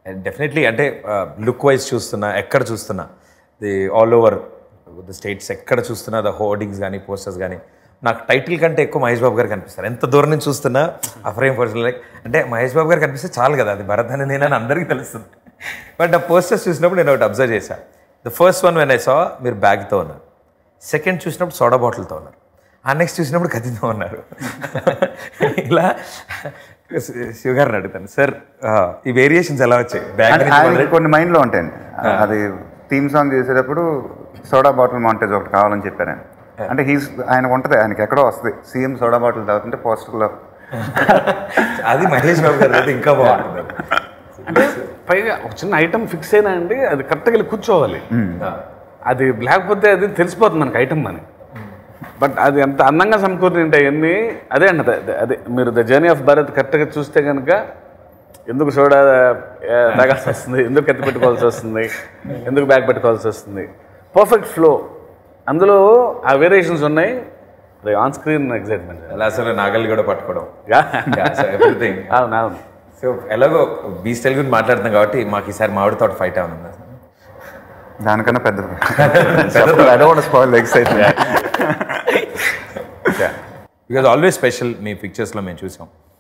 definitely అంటే look wise చూస్తున్నా ఎక్కడ చూస్తున్నా the all over the states ఎక్కడ చూస్తున్నా ద హోర్డింగ్స్ కానీ పోస్టర్స్ కానీ నాకు టైటిల్ కంటే ఎక్కువ మహేష్ బాబు గారు కనిపిస్తారు ఎంత దూరం నుంచి చూస్తున్నా ఆ ఫ్రేమ్ పోస్టర్ లైక్ అంటే మహేష్ బాబు గారు కనిపిస్తే చాలు కదా అది భరత్ అని నేనని అందరికీ తెలుస్తుంది బట్ ఆ పోస్టర్స్ చూసినప్పుడు నేను ఒకటి అబ్జర్వ్ చేశాను the first one when I saw మీరు బ్యాగ్తో ఉన్నారు సెకండ్ చూసినప్పుడు సోడా బాటిల్తో ఉన్నారు ఆ నెక్స్ట్ చూసినప్పుడు కత్తితో ఉన్నారు ఇలా శివ గారిని అడుగుతాను సార్ ఈ వేరియేషన్స్ ఎలా వచ్చాయి బ్యాగ్ అంటే ఆయనకి కొన్ని మైండ్లో ఉంటాయండి అది థీమ్ సాంగ్ చేసేటప్పుడు సోడా బాటిల్ మాంటేజ్ ఒకటి కావాలని చెప్పారు ఆయన అంటే హీస్ ఆయన ఉంటుంది ఆయనకి ఎక్కడో వస్తుంది సీఎం సోడా బాటిల్ తాగుతుంటే పోస్టర్లో అది మహేష్ బాబు గారు అయితే ఇంకా బాగుంటుంది అంటే పైగా ఒక చిన్న ఐటమ్ ఫిక్స్ అయినా అండి అది కరెక్ట్గా వెళ్ళి కూర్చోవాలి అది లేకపోతే అది తెలిసిపోతుంది మనకి ఐటమ్ అని బట్ అది ఎంత అందంగా సమకూరినంటే అవన్నీ అదే అండి అదే- అదే మీరు ద జర్నీ ఆఫ్ భారత్ కరెక్ట్గా చూస్తే కనుక ఎందుకు సోడా ఏ, తాగాల్సి వస్తుంది ఎందుకు కత్తి పెట్టుకోవాల్సి వస్తుంది ఎందుకు బ్యాగ్ పెట్టుకోవాల్సి వస్తుంది పర్ఫెక్ట్ ఫ్లో అందులో ఆ వేరియేషన్స్ ఉన్నాయి అది ఆన్ స్క్రీన్ ఎగ్జైట్మెంట్ అలా అసలు నాగలి కూడా పట్టుకోవడం ఎవ్రీథింగ్ అవును అవును సో ఎలాగో బీస్ తెలుగు గురించి మాట్లాడుతున్నాం కాబట్టి మాకు ఈసారి మామిడి తోట ఫైట్ ఏమన్నా దానికన్నా పెద్ద I don't spoil excitement because always special మీ పిక్చర్స్లో మేము చూసాం